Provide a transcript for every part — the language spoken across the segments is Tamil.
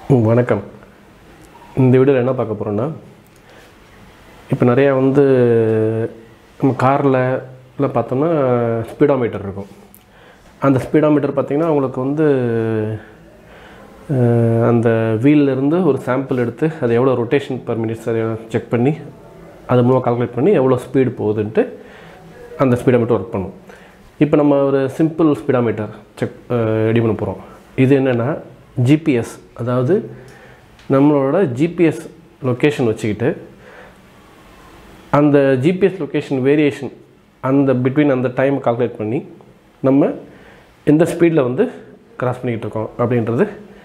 ம், வணக்கம் இந்த வீடியோவில் என்ன பார்க்க போகிறோன்னா இப்போ நிறையா வந்து நம்ம காரில் எல்லாம் பார்த்தோம்னா ஸ்பீடோமீட்டர் இருக்கும் அந்த ஸ்பீடோமீட்டர் பார்த்திங்கன்னா உங்களுக்கு வந்து அஹ், அந்த wheel-ல இருந்து ஒரு சாம்பிள் எடுத்து அது எவ்வளோ ரொட்டேஷன் பர் மினிட்ஸ் அதை செக் பண்ணி அது மூலமாக கால்குலேட் பண்ணி எவ்வளோ ஸ்பீடு போகுதுன்ட்டு அந்த ஸ்பீடோமீட்டர் ஒர்க் பண்ணும் இப்போ நம்ம ஒரு சிம்பிள் ஸ்பீடோமீட்டர் செக் ரெடி பண்ண போகிறோம் இது என்னென்னா ஜிபிஎஸ் அதாவது நம்மளோட ஜிபிஎஸ் லொக்கேஷன் வச்சுக்கிட்டு அந்த ஜிபிஎஸ் லொக்கேஷன் வேரியேஷன் அந்த பிட்வீன் அந்த டைம் கால்குலேட் பண்ணி நம்ம எந்த ஸ்பீடில் வந்து கிராஸ் பண்ணிக்கிட்டு இருக்கோம் அப்படின்றது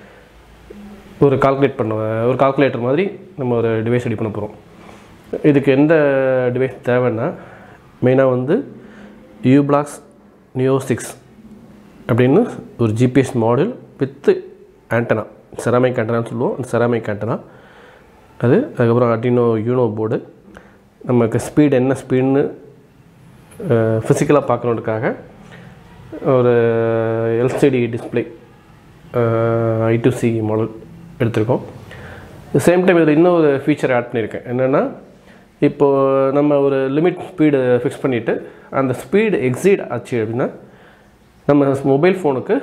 ஒரு கால்குலேட் பண்ண ஒரு கால்குலேட்டர் மாதிரி நம்ம ஒரு டிவைஸ் ரெடி பண்ண போகிறோம் இதுக்கு எந்த டிவைஸ் தேவைன்னா மெயினாக வந்து யூ பிளாக்ஸ் நியோ சிக்ஸ் அப்படின்னு ஒரு GPS model with antenna ceramic ஆண்டனான்னு சொல்லுவோம் அந்த செராமிக் ஆண்டனா அது அதுக்கப்புறம் அட்டினோ யூனோ போர்டு நமக்கு ஸ்பீடு என்ன ஸ்பீடுன்னு ஃபிசிக்கலாக பார்க்கணுன்றதுக்காக ஒரு LCD display I two C model எடுத்திருக்கோம் சேம் டைம் இதில் இன்னொரு ஃபீச்சர் ஆட் பண்ணியிருக்கேன் என்னென்னா இப்போது நம்ம ஒரு லிமிட் ஸ்பீடு ஃபிக்ஸ் பண்ணிவிட்டு அந்த ஸ்பீடு எக்ஸீட் ஆச்சு அப்படின்னா நம்ம மொபைல் ஃபோனுக்கு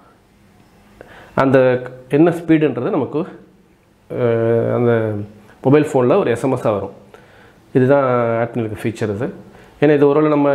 அந்த என்ன ஸ்பீடுன்றது நமக்கு அஹ், அந்த மொபைல் ஃபோனில் ஒரு எஸ்எம்எஸ்ஸாக வரும் இதுதான் ஆட் பண்ணியிருக்க ஃபீச்சர் இது ஏன்னா இது ஒருவேளை நம்ம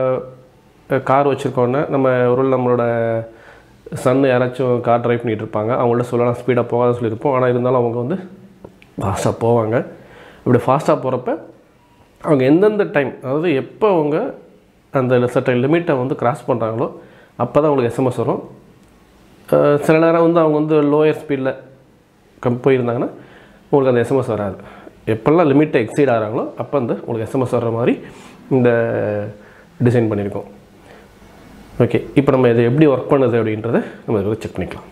கார் வச்சுருக்கோன்னா நம்ம ஒருவேளை நம்மளோட சன் யாராச்சும் கார் டிரைவ் பண்ணிகிட்டு இருப்பாங்க அவங்கள்ட்ட சொல்லலாம் ஸ்பீடாக போகாத சொல்லியிருப்போம் ஆனால் இருந்தாலும் அவங்க வந்து ஃபாஸ்ட்டாக போவாங்க இப்படி ஃபாஸ்ட்டாக போகிறப்ப அவங்க எந்தெந்த டைம் அதாவது எப்போ அவங்க அந்த சர்டன் லிமிட்டை வந்து கிராஸ் பண்ணுறாங்களோ அப்போ தான் அவங்களுக்கு எஸ்எம்எஸ் வரும் அஹ் சில நேரம் வந்து அவங்க வந்து லோயர் ஸ்பீடில் கம் போயிருந்தாங்கன்னா உங்களுக்கு அந்த எஸ்எம்எஸ் வராது எப்போல்லாம் லிமிட்டை எக்ஸீட் ஆகிறாங்களோ அப்போ வந்து உங்களுக்கு எஸ்எம்எஸ் வர்ற மாதிரி இந்த டிசைன் பண்ணியிருக்கோம் ஓகே இப்போ நம்ம இது எப்படி ஒர்க் பண்ணுது அப்படின்றத நம்ம இதில் செக் பண்ணிக்கலாம்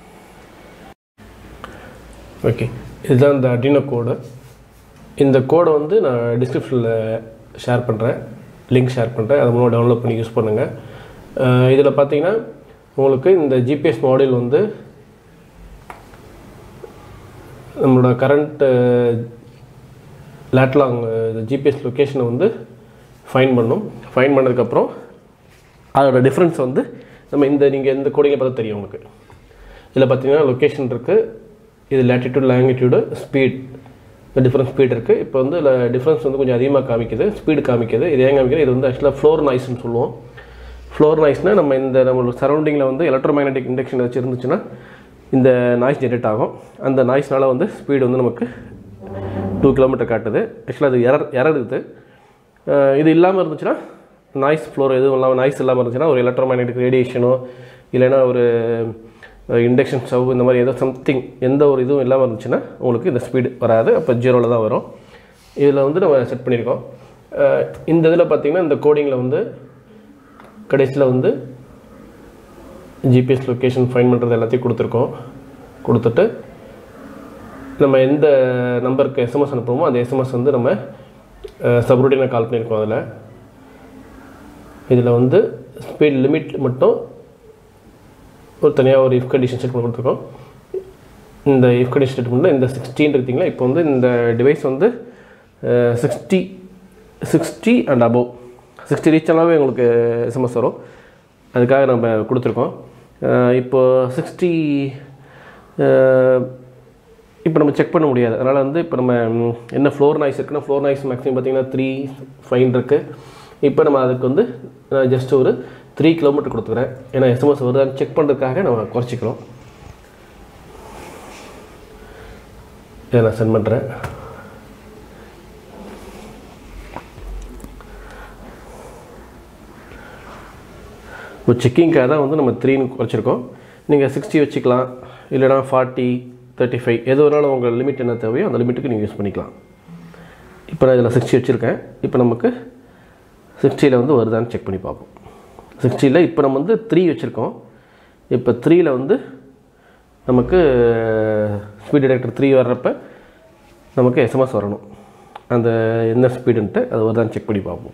ஓகே இதுதான் இந்த அடினோ கோடு இந்த கோடை வந்து நான் டிஸ்கிரிப்ஷனில் ஷேர் பண்ணுறேன் லிங்க் ஷேர் பண்ணுறேன் அதை மூலம் டவுன்லோட் பண்ணி யூஸ் பண்ணுங்கள் இதில் பார்த்தீங்கன்னா உங்களுக்கு இந்த ஜிபிஎஸ் மாடியூல் வந்து நம்மளோட கரண்ட் லேட்லாங் ஜிபிஎஸ் லொக்கேஷனை வந்து ஃபைன் பண்ணும் ஃபைன் பண்ணதுக்கப்புறம் அதோட டிஃப்ரென்ஸ் வந்து நம்ம இந்த நீங்கள் இந்த கோடிங்கை பார்த்தா தெரியும் உங்களுக்கு இதில் பார்த்தீங்கன்னா லொக்கேஷன் இருக்குது இது லேட்டிடியூட் லாங்கிடியூடு ஸ்பீட் இந்த டிஃப்ரெண்ட் ஸ்பீட் இருக்குது இப்போ வந்து இதில் டிஃப்ரென்ஸ் வந்து கொஞ்சம் அதிகமாக காமிக்குது ஸ்பீடு காமிக்குது இது ஏன் காமிக்குது இது வந்து ஆக்சுவலாக ஃப்ளோர் நாய்ஸ்னு சொல்லுவோம் ஃப்ளோர் நாய்ஸ்னால் நம்ம இந்த நம்மளோட சரௌண்டிங்கில் வந்து எலக்ட்ரோ மேக்னெட்டிக் இண்டக்ஷன் வச்சு இருந்துச்சுன்னா இந்த நாய்ஸ் ஜென்ரேட் ஆகும் அந்த நாய்ஸ்னால வந்து ஸ்பீடு வந்து நமக்கு டூ கிலோமீட்டர் காட்டுது ஆக்சுவலாக அது எரர் எரர் இருக்குது அஹ் இது இல்லாமல் இருந்துச்சுன்னா நாய்ஸ் ஃப்ளோர் எதுவும் இல்லாமல் நாய்ஸ் இல்லாமல் இருந்துச்சுன்னா ஒரு எலக்ட்ரோ மேக்னெட்டிக் ரேடியேஷனோ இல்லைன்னா ஒரு இண்டக்ஷன் ஸ்டவ் இந்த மாதிரி ஏதோ சம்திங் எந்த ஒரு இதுவும் இல்லாமல் இருந்துச்சுன்னா உங்களுக்கு இந்த ஸ்பீடு வராது அப்போ ஜீரோவில் தான் வரும் இதில் வந்து நம்ம செட் பண்ணியிருக்கோம் அஹ் இந்த இதில் பார்த்தீங்கன்னா இந்த கோடிங்கில் வந்து கடைசியில் வந்து ஜிபிஎஸ் லொக்கேஷன் ஃபைன் பண்ணுறது எல்லாத்தையும் கொடுத்துருக்கோம் கொடுத்துட்டு நம்ம எந்த நம்பருக்கு எஸ்எம்எஸ் அனுப்புவோமோ அந்த எஸ்எம்எஸ் வந்து நம்ம சப்ரூட்டினாக கால் பண்ணியிருக்கோம் அதில் இதில் வந்து ஸ்பீட் லிமிட் மட்டும் ஒரு தனியாக ஒரு இஃப் கண்டிஷன் செட் பண்ணி கொடுத்துருக்கோம் இந்த இஃப் கண்டிஷன் செட் பண்ணல இந்த சிக்ஸ்டின் இருக்குங்களா இப்போ வந்து இந்த டிவைஸ் வந்து sixty sixty and above sixty reach ஆனாவே உங்களுக்கு எஸ்எம்எஸ் வரும் அதுக்காக நம்ம கொடுத்துருக்கோம் அஹ் இப்போ சிக்ஸ்டி இப்போ நம்ம செக் பண்ண முடியாது அதனால் வந்து இப்போ நம்ம ம், என்ன ஃப்ளோர் நாய்ஸ் இருக்குன்னா ஃப்ளோர் நாய்ஸ் மேக்ஸிமம் பார்த்தீங்கன்னா த்ரீ ஃபைன் இருக்குது இப்போ நம்ம அதுக்கு வந்து ஜஸ்ட் ஒரு த்ரீ கிலோமீட்டர் கொடுத்துக்கிறேன் ஏன்னா எஸ்எம்எஸ் வருதான்னு செக் பண்ணுறதுக்காக நம்ம குறைச்சிக்கிறோம் இதை நான் சென்ட் பண்ணுறேன் இப்போ செக்கிங்காக தான் வந்து நம்ம த்ரீன்னு குறைச்சிருக்கோம் நீங்கள் சிக்ஸ்டி வச்சுக்கலாம் இல்லைனா ஃபார்ட்டி தேர்ட்டி ஃபைவ் எது வேணாலும் உங்கள் லிமிட் என்ன தேவையோ அந்த லிமிட்டுக்கு நீங்கள் யூஸ் பண்ணிக்கலாம் இப்போ நான் இதில் சிக்ஸ்டி வச்சுருக்கேன் இப்போ நமக்கு சிக்ஸ்டியில் வந்து வருதான்னு செக் பண்ணி பார்ப்போம் சிக்ஸ்டியில் இப்போ நம்ம வந்து த்ரீ வச்சுருக்கோம் இப்போ த்ரீயில் வந்து நமக்கு ஸ்பீட் டிடெக்டர் த்ரீ வர்றப்ப நமக்கு எஸ்எம்எஸ் வரணும் அந்த என்ன ஸ்பீடுன்ட்டு அது வருதான்னு செக் பண்ணி பார்ப்போம்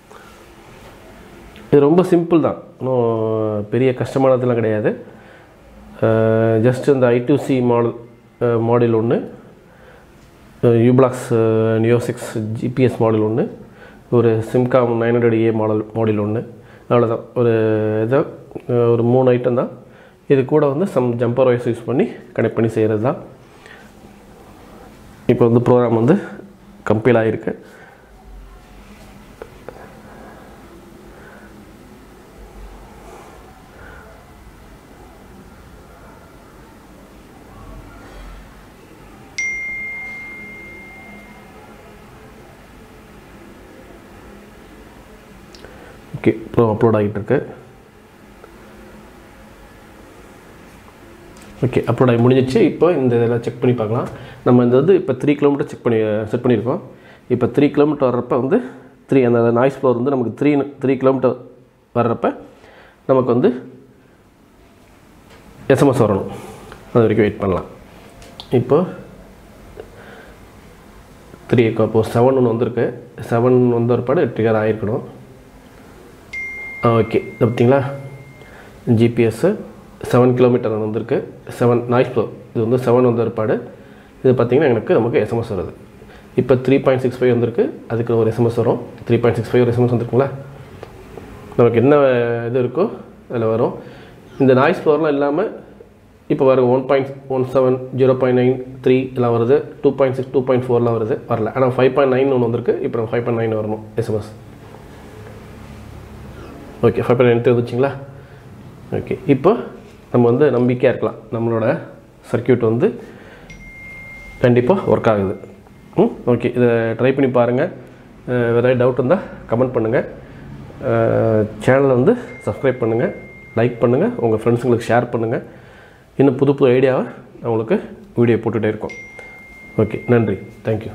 இது ரொம்ப சிம்பிள் தான் இன்னும் பெரிய கஷ்டமானதெல்லாம் கிடையாது ஜஸ்ட் இந்த I two C model module ஒன்று u-blox neo six GPS model ஒன்று ஒரு SIMCom nine hundred A model model ஒன்று அவ்வளோதான் ஒரு இதை அஹ், ஒரு மூணு ஐட்டம் தான் இது கூட வந்து சம் ஜம்பர் வைஸ் யூஸ் பண்ணி கனெக்ட் பண்ணி செய்கிறது தான் இப்போ வந்து ப்ரோக்ராம் வந்து கம்பைல் ஆகிருக்கு ஓகே ப்ரோ அப்லோட் ஆகிட்டு இருக்கு ஓகே அப்லோட் ஆகி முடிஞ்சிச்சு இப்போ இந்த இதெல்லாம் செக் பண்ணி பார்க்கலாம் நம்ம இந்த வந்து இப்போ த்ரீ கிலோமீட்டர் செக் பண்ணி செட் பண்ணியிருக்கோம் இப்போ த்ரீ கிலோமீட்டர் வர்றப்ப வந்து த்ரீ அந்த நாய்ஸ் ஃப்ளோர் வந்து நமக்கு த்ரீ த்ரீ கிலோமீட்டர் வர்றப்ப நமக்கு வந்து எஸ்எம்எஸ் வரணும் அது வரைக்கும் வெயிட் பண்ணலாம் இப்போ த்ரீ அப்போது செவன் ஒன்று வந்திருக்கு செவன் வந்த ஒருபாடு ட்ரிகர் ஆகிருக்கணும் ஆ ஓகே இது பார்த்தீங்களா ஜிபிஎஸ்ஸு செவன் கிலோமீட்டர் வந்திருக்கு செவன் நாய்ஸ் ஃப்ளோ இது வந்து செவன் வந்த ஒருபாடு இது பார்த்தீங்கன்னா எனக்கு நமக்கு எஸ்எம்எஸ் வருது இப்போ த்ரீ பாயிண்ட் சிக்ஸ் ஃபைவ் வந்திருக்கு அதுக்கு ஒரு எஸ்எம்எஸ் வரும் த்ரீ பாயிண்ட் சிக்ஸ் ஃபைவ் ஒரு எஸ்எம்எஸ் வந்திருக்குங்களா நமக்கு என்ன இது இருக்கோ அதில் வரும் இந்த நாய்ஸ் ஃப்ளோர்லாம் இல்லாமல் இப்போ வர one point one seven zero point nine three எல்லாம் வருது two point six two point ஃபோர்லாம் வருது வரல ஆனால் ஃபைவ் பாயிண்ட் நைன் ஒன்று வந்திருக்கு இப்போ நம்ம ஃபைவ் பாயிண்ட் நைன் வரணும் SMS okay five point nine வந்துச்சுங்களா ஓகே இப்போ நம்ம வந்து நம்பிக்கையாக இருக்கலாம் நம்மளோட சர்க்கியூட் வந்து கண்டிப்பாக ஒர்க் ஆகுது ம் ஓகே இதை ட்ரை பண்ணி பாருங்கள் வேறு ஏதாவது டவுட் இருந்தால் கமெண்ட் பண்ணுங்கள் சேனலை வந்து சப்ஸ்கிரைப் பண்ணுங்கள் லைக் பண்ணுங்கள் உங்கள் ஃப்ரெண்ட்ஸுங்களுக்கு ஷேர் பண்ணுங்கள் இன்னும் புது புது ஐடியாவை நான் உங்களுக்கு வீடியோ போட்டுகிட்டே இருக்கோம் ஓகே நன்றி தேங்க்யூ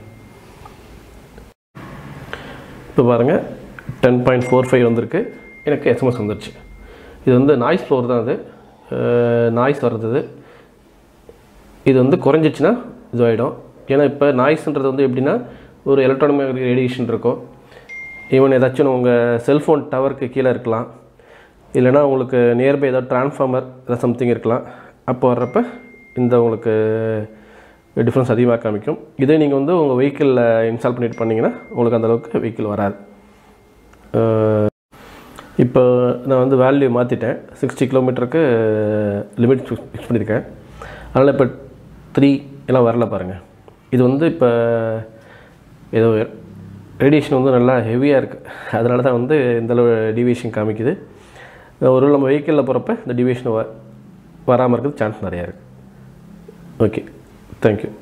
இப்போ பாருங்கள் டென் பாயிண்ட் ஃபோர் ஃபைவ் வந்திருக்கு எனக்கு எஸ்எம்எஸ் வந்துருச்சு இது வந்து நாய்ஸ் ஃப்ளோர் தான் அது நாய்ஸ் வர்றது இது வந்து குறைஞ்சிச்சுன்னா இதுவாகிடும் ஏன்னா இப்போ நாய்ஸ்ன்றது வந்து எப்படின்னா ஒரு எலக்ட்ரானிக் ரேடியேஷன் இருக்கும் ஈவன் ஏதாச்சும் உங்கள் செல்ஃபோன் டவருக்கு கீழே இருக்கலாம் இல்லைனா உங்களுக்கு நியர்பை ஏதாவது டிரான்ஸ்ஃபார்மர் ஏதாவது சம்திங் இருக்கலாம் அப்போ வர்றப்ப இந்த உங்களுக்கு டிஃப்ரென்ஸ் அதிகமாக காமிக்கும் இதே நீங்கள் வந்து உங்கள் வெஹிக்கிளில் இன்ஸ்டால் பண்ணிட்டு பண்ணிங்கன்னா உங்களுக்கு அந்தளவுக்கு வெஹிக்கிள் வராது அஹ் இப்போ நான் வந்து வேல்யூ மாற்றிட்டேன் சிக்ஸ்டி கிலோமீட்டருக்கு லிமிட் ஃபிக்ஸ் பண்ணியிருக்கேன் அதனால் இப்போ த்ரீ எல்லாம் வரல பாருங்கள் இது வந்து இப்போ ஏதோ ரேடியேஷன் வந்து நல்லா ஹெவியாக இருக்குது அதனால தான் வந்து இந்தளவு டிவியேஷன் காமிக்குது ஒரு நம்ம வெஹிக்கிளில் போகிறப்ப இந்த டிவியேஷன் வ வராமல் இருக்கிறது சான்ஸ் நிறையா இருக்குது ஓகே தேங்க்யூ